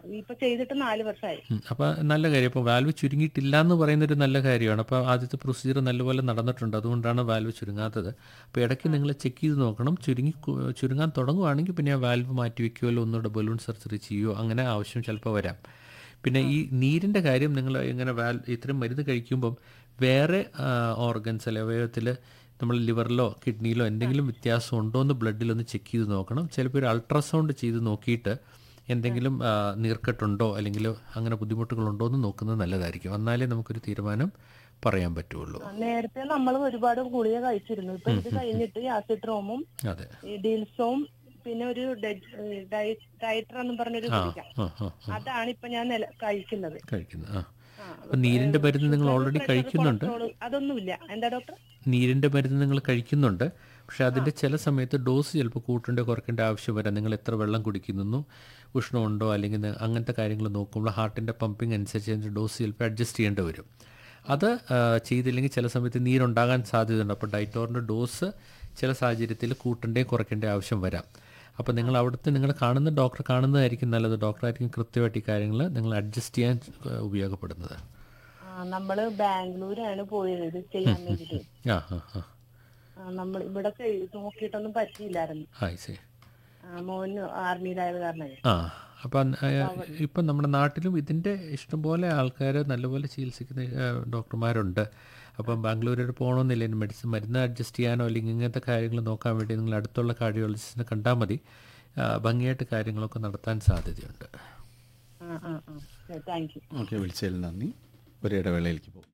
ഇപ്പൊ ചെയ്തിട്ട് നാല് വർഷമായി ഉം. അപ്പോൾ നല്ല കാര്യം അപ്പോൾ വാൽവ് ചുരുങ്ങിയിട്ടില്ല എന്ന് പറയുന്നൊരു നല്ല കാര്യമാണ് അപ്പോൾ ആദ്യത്തെ പ്രൊസീജിയർ നല്ലപോലെ നടന്നിട്ടുണ്ട് അതുകൊണ്ടാണ് വാൽവ് ചുരുങ്ങാത്തത് അപ്പോൾ ഇടയ്ക്ക് നിങ്ങൾ ചെക്ക് ചെയ്ത് നോക്കണം ചുരുങ്ങി കു- ചുരുങ്ങാൻ തുടങ്ങുവാണെങ്കിൽ പിന്നെ ആ വാൽവ് മാറ്റി വയ്ക്കുകയോ ഒന്നുകൂടെ ബലൂൺ സർജറി ചെയ്യുകയോ അങ്ങനെ ആവശ്യം ചിലപ്പോൾ വരാം പിന്നെ ഈ നീരിൻ്റെ കാര്യം നിങ്ങൾ ഇങ്ങനെ വാൽ ഇത്രയും മരുന്ന് കഴിക്കുമ്പം വേറെ ഓർഗൻസ് അല്ലെ അവയവത്തിൽ നമ്മൾ ലിവറിലോ കിഡ്നിയിലോ എന്തെങ്കിലും വ്യത്യാസം ഉണ്ടോ എന്ന് ബ്ലഡിലൊന്ന് ചെക്ക് ചെയ്ത് നോക്കണം ചിലപ്പോൾ ഒരു അൾട്രാസൗണ്ട് ചെയ്ത് നോക്കിയിട്ട് എന്തെങ്കിലും ആ, നീർക്കെട്ടുണ്ടോ അല്ലെങ്കിൽ അങ്ങനെ ബുദ്ധിമുട്ടുകളുണ്ടോ എന്ന് നോക്കുന്നത് നല്ലതായിരിക്കും എന്നാലേ നമുക്കൊരു തീരുമാനം പറയാൻ പറ്റുള്ളൂ നേരത്തെ നമ്മൾ ഒരുപാട് ഗുളിക കഴിച്ചിരുന്നു ഇപ്പൊ ഇത് കഴിഞ്ഞിട്ട് ആസിട്രോമും അതെ ഈ ഡീൽസോം പിന്നെ ഒരു ഡയറ്റർ എന്ന് പറഞ്ഞൊരു ആ ഗുളിക ആ ആ ആ, അതാണ് ഇപ്പൊ ഞാൻ നില- കഴിക്കുന്നത് കഴിക്കുന്നത് ആ ആ, അപ്പം നീരിൻ്റെ മരുന്ന് നിങ്ങൾ ഓൾറെഡി പ്രഷർ, കഴിക്കുന്നുണ്ട് കൊളസ്ട്രോൾ അതൊന്നുമില്ല എന്താ ഡോക്ടർ നീരിൻ്റെ മരുന്ന് നിങ്ങൾ കഴിക്കുന്നുണ്ട് പക്ഷേ അതിൻ്റെ ചില സമയത്ത് ഡോസ് ചിലപ്പോൾ കൂട്ടേണ്ട കുറയ്ക്കേണ്ട ആവശ്യം വരാം നിങ്ങൾ എത്ര വെള്ളം കുടിക്കുന്നു ഉഷ്ണമുണ്ടോ അല്ലെങ്കിൽ നി- അങ്ങനത്തെ കാര്യങ്ങൾ നോക്കുമ്പോൾ ഹാർട്ടിൻ്റെ പമ്പിങ് അനുസരിച്ച് അതിൻ്റെ ഡോസ് ചിലപ്പോൾ അഡ്ജസ്റ്റ് ചെയ്യേണ്ടി വരും അത് ആ, ചെയ്തില്ലെങ്കിൽ ചില സമയത്ത് നീരുണ്ടാകാൻ സാധ്യതയുണ്ട് അപ്പോൾ ഡൈറ്റോറിൻ്റെ ഡോസ് ചില സാഹചര്യത്തിൽ കൂട്ടേണ്ടേ കുറയ്ക്കേണ്ട ആവശ്യം വരാം അപ്പോൾ നിങ്ങൾ അവിടുത്തെ നിങ്ങൾ കാണുന്ന ഡോക്ടറെ കാണുന്നതായിരിക്കും നല്ലത് ഡോക്ടറായിരിക്കും കൃത്യമായിട്ട് ഈ കാര്യങ്ങൾ നിങ്ങൾ അഡ്ജസ്റ്റ് ചെയ്യാൻ ആ, ഉപയോഗപ്പെടുന്നത് ആ, നമ്മള് ബാംഗ്ലൂരാണ് പോയത് ഇത് ചെയ്യാൻ വേണ്ടിട്ട് ആ ആ ആ ആ, നമ്മൾ ഇവിടെ ചെയ്ത് നോക്കിയിട്ടൊന്നും പറ്റിയില്ലായിരുന്നു ആയി ശരി ആ, മോൻ ആർമിയിലായത് കാരണം ആ അപ്പം ഇപ്പം നമ്മുടെ നാട്ടിലും ഇതിൻ്റെ ഇഷ്ടംപോലെ ആൾക്കാർ നല്ലപോലെ ചികിത്സിക്കുന്ന ആ, ഡോക്ടർമാരുണ്ട് അപ്പം ബാംഗ്ലൂരിൽ പോകണമെന്നില്ല ഇനി മെഡിസിൻ മരുന്ന് അഡ്ജസ്റ്റ് ചെയ്യാനോ അല്ലെങ്കിൽ ഇങ്ങനത്തെ കാര്യങ്ങൾ നോക്കാൻ വേണ്ടി നിങ്ങൾ അടുത്തുള്ള കാർഡിയോളജിസ്റ്റിനെ കണ്ടാൽ മതി ആ, ഭംഗിയായിട്ട് കാര്യങ്ങളൊക്കെ നടത്താൻ സാധ്യതയുണ്ട് ആ ആ ആ താങ്ക് യു ഓക്കെ വിളിച്ചതിൽ നന്ദി ഒരു ഇടവേളയിലേക്ക് പോകും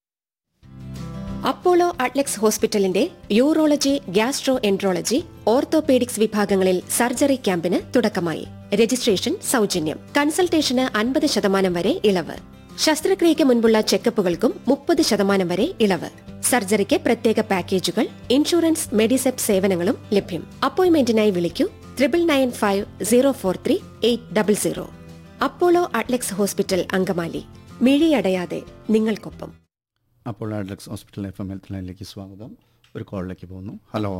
അപ്പോളോ അട്ലക്സ് ഹോസ്പിറ്റലിന്റെ യൂറോളജി ഗ്യാസ്ട്രോ എൻട്രോളജി ഓർത്തോപീഡിക്സ് വിഭാഗങ്ങളിൽ സർജറി ക്യാമ്പിന് തുടക്കമായി രജിസ്ട്രേഷൻ സൗജന്യം കൺസൾട്ടേഷന് അൻപത് ശതമാനം വരെ ഇളവ് ശസ്ത്രക്രിയയ്ക്ക് മുൻപുള്ള ചെക്കപ്പുകൾക്കും മുപ്പത് ശതമാനം വരെ ഇളവ് സർജറിക്ക് പ്രത്യേക പാക്കേജുകൾ ഇൻഷുറൻസ് മെഡിസെപ് സേവനങ്ങളും ലഭ്യം അപ്പോയിന്റ്മെന്റിനായി വിളിക്കൂ triple nine five zero four three eight double zero Apollo Adlux hospital Angamaly മിഴിയടയാതെ നിങ്ങൾക്കൊപ്പം Apollo Adlux hospital F M health ലൈനിലേക്ക് സ്വാഗതം ഒരു കോളിലേക്ക് പോകുന്നു ഹലോ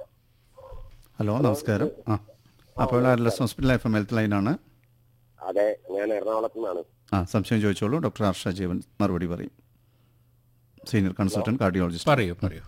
ഹലോ നമസ്കാരം ആ Apollo Adlux hospital F M health ലൈനാണ് അതെ ഞാൻ എറണാകുളത്ത് നിന്നാണ് ആ സംശയം ചോദിച്ചോളൂ ഡോക്ടർ ഹർഷ ജീവൻ മറുപടി പറയും സീനിയർ കൺസൾട്ടൻറ്റ് കാർഡിയോളജിസ്റ്റ് പറയൂ പറയൂ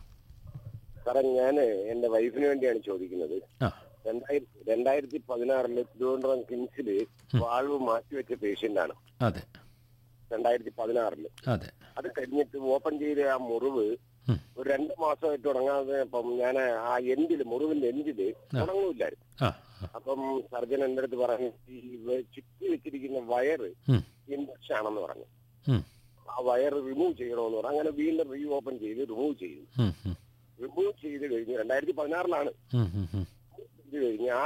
സാറേ ഞാൻ എന്റെ വൈഫിന് വേണ്ടിയാണ് ചോദിക്കുന്നത് ആ രണ്ടായിരത്തി രണ്ടായിരത്തി പതിനാറില് തിരുവനന്തപുരം കിംസില് വാൾവ് മാറ്റിവെച്ച പേഷ്യന്റ് ആണ് അതെ രണ്ടായിരത്തി പതിനാറില് അതെ അത് കഴിഞ്ഞിട്ട് ഓപ്പൺ ചെയ്ത ആ മുറിവ് ഉം. ഒരു രണ്ട് മാസമായിട്ട് ഉണങ്ങാതെ അപ്പം ഞാൻ ആ എൻഡില് മുറിവിന്റെ എൻഡില് ഉണങ്ങൂല്ലായിരുന്നു ആ ആ. അപ്പം സർജൻ എന്റെ അടുത്ത് പറഞ്ഞു ഈ വെ- ചുറ്റി വെച്ചിരിക്കുന്ന വയറ് ഉം. ഇൻഫെക്ഷൻ ആണെന്ന് പറഞ്ഞു ഉം. ആ വയർ റിമൂവ് ചെയ്യണമെന്ന് പറഞ്ഞു അങ്ങനെ വീണ്ടും റീ ഓപ്പൺ ചെയ്ത് റിമൂവ് ചെയ്തു ഉം, ഉം. റിമൂവ് ചെയ്ത് കഴിഞ്ഞു രണ്ടായിരത്തി പതിനാറിലാണ് ഉം, ഉം, ഉം. ഇത് കഴിഞ്ഞ് ആ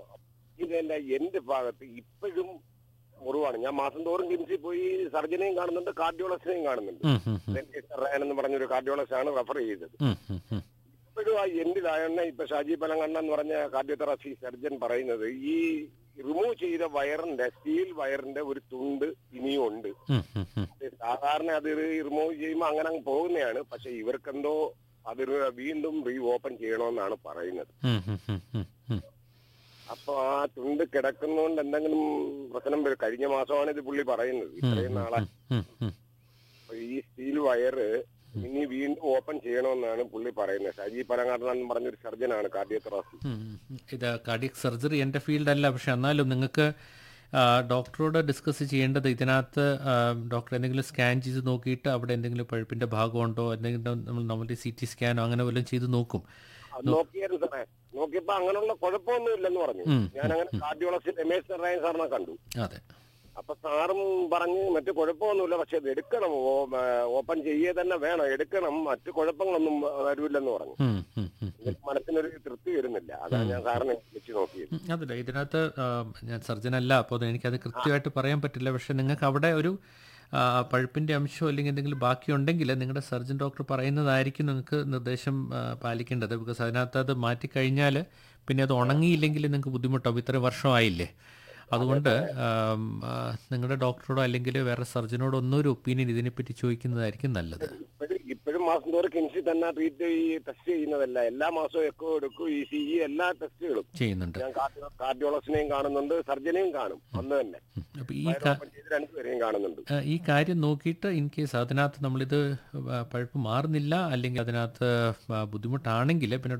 ഇതിന്റെ എന്റെ ഭാഗത്ത് ഇപ്പോഴും മുറിവാണ് ഞാൻ മാസം തോറും കിംസിൽ പോയി സർജനെയും കാണുന്നുണ്ട് കാർഡിയോളജിനെയും കാണുന്നുണ്ട് ഉം, ഉം, ഉം. ഡെന്റിസ്റ്റ് റയാൻ എന്ന് പറഞ്ഞൊരു കാർഡിയോളജിസ്റ്റ് ആണ് റെഫർ ചെയ്തത് ഉം, ഉം, ഉം. ഇപ്പോഴും ആ എൻഡിലായോണ്ട് ഇപ്പൊ ഷാജി പലങ്കണ്ണ എന്ന് പറഞ്ഞ കാർഡിയോതെറാപ്പി സർജൻ പറയുന്നത് ഈ റിമൂവ് ചെയ്ത വയറിന്റെ സ്റ്റീൽ വയറിന്റെ ഒരു തുണ്ട് ഇനിയും ഉണ്ട് ഉം, ഉം, ഉം. സാധാരണ അത് റിമൂവ് ചെയ്യുമ്പോൾ അങ്ങനെ അങ്ങ് പോകുന്നതാണ് പക്ഷെ ഇവർക്കെന്തോ അത് വീണ്ടും റീ ഓപ്പൺ ചെയ്യണമെന്നാണ് പറയുന്നത് ഉം, ഉം, ഉം, ഉം, ഉം. അപ്പൊ ആ തുണ്ട് കിടക്കുന്നോണ്ട് എന്തെങ്കിലും പ്രശ്നം വരും കഴിഞ്ഞ മാസമാണ് ഇത് പുള്ളി പറയുന്നത് ഇത്രയും നാളെ ഉം, ഉം. അപ്പൊ ഈ സ്റ്റീൽ വയറ് ഇനി വീണ്ടും ഓപ്പൺ ചെയ്യണമെന്നാണ് പുള്ളി പറയുന്നത് ഷാജി പലങ്ങാടൻ എന്ന് പറഞ്ഞൊരു സർജനാണ് കാർഡിയോതെറാപ്പി ഉം, ഉം. ഇത് കാർഡിയക് സർജറി എൻ്റെ ഫീൽഡല്ല പക്ഷെ എന്നാലും നിങ്ങൾക്ക് ആ, ഡോക്ടറോട് ഡിസ്കസ് ചെയ്യേണ്ടത് ഇതിനകത്ത് ആ, ഡോക്ടർ എന്തെങ്കിലും സ്കാൻ ചെയ്ത് നോക്കിയിട്ട് അവിടെ എന്തെങ്കിലും പഴുപ്പിൻ്റെ ഭാഗമുണ്ടോ എന്തെങ്കിലും നമ്മൾ നമ്മുടെ സി ടി സ്കാനോ അങ്ങനെ വല്ലതും ചെയ്ത് നോക്കും അത് നോക്കിയായിരുന്നു സാറേ നോക്കിയപ്പോ അങ്ങനെയുള്ള കുഴപ്പമൊന്നും ഇല്ലെന്ന് പറഞ്ഞു ഉം, ഞാൻ അങ്ങനെ കാർഡിയോളജിസ്റ്റ് രമേശ് നാരായൺ സാറിനെ കണ്ടു അതെ അപ്പൊ സാറും പറഞ്ഞ് മറ്റു കുഴപ്പമൊന്നുമില്ല പക്ഷെ ഇത് എടുക്കണം ഓ- ആ, ഓപ്പൺ ചെയ്യേ തന്നെ വേണം എടുക്കണം മറ്റു കുഴപ്പങ്ങളൊന്നും വരൂല്ലെന്ന് പറഞ്ഞു ഉം, ഉം, ഉം. എനിക്ക് മനസ്സിനൊരു തൃപ്തി വരുന്നില്ല അതാണ് ഞാൻ സാറിനെ വെച്ച് നോക്കിയത് ഉം, അതല്ല ഇതിനകത്ത് ആ, ഞാൻ സർജനല്ല അപ്പോൾ എനിക്കത് കൃത്യമായിട്ട് പറയാൻ പറ്റില്ല പക്ഷെ നിങ്ങൾക്ക് അവിടെ ഒരു ആ, പഴുപ്പിൻ്റെ അംശമോ അല്ലെങ്കിൽ എന്തെങ്കിലും ബാക്കിയുണ്ടെങ്കിൽ നിങ്ങളുടെ സർജൻ ഡോക്ടർ പറയുന്നതായിരിക്കും നിങ്ങൾക്ക് നിർദ്ദേശം ആ, പാലിക്കേണ്ടത് ബിക്കോസ് അതിനകത്ത് അത് മാറ്റിക്കഴിഞ്ഞാൽ പിന്നെ അത് ഉണങ്ങിയില്ലെങ്കിൽ നിങ്ങൾക്ക് ബുദ്ധിമുട്ടാവും ഇത്രയും വർഷമായില്ലേ അതുകൊണ്ട് ആം, ആ, നിങ്ങളുടെ ഡോക്ടറോടോ അല്ലെങ്കിൽ വേറെ സർജനോടോ ഒന്നും ഒരു ഒപ്പീനിയൻ ഇതിനെപ്പറ്റി ചോദിക്കുന്നതായിരിക്കും നല്ലത് ഇപ്പോഴും ഇപ്പോഴും മാസം തോറും കിൻസി തന്നെ ട്രീറ്റ് ഈ ടെസ്റ്റ് ചെയ്യുന്നതല്ല എല്ലാ മാസവും എക്കോ എടുക്കും ഈ സി ഇ എല്ലാ ടെസ്റ്റുകളും ചെയ്യുന്നുണ്ട് ഞാൻ കാർഡിയോളജിനെയും കാണുന്നുണ്ട് സർജനെയും കാണും അന്ന് തന്നെ അപ്പോൾ ഈ കാ ഓപ്പൺ ചെയ്ത് രണ്ടുപേരെയും കാണുന്നുണ്ട് ആ, ഈ കാര്യം നോക്കിയിട്ട് ഇൻ കേസ് അതിനകത്ത് നമ്മളിത് ആ, പഴുപ്പ് മാറുന്നില്ല അല്ലെങ്കിൽ അതിനകത്ത് ആ, ബുദ്ധിമുട്ടാണെങ്കിൽ പിന്നെ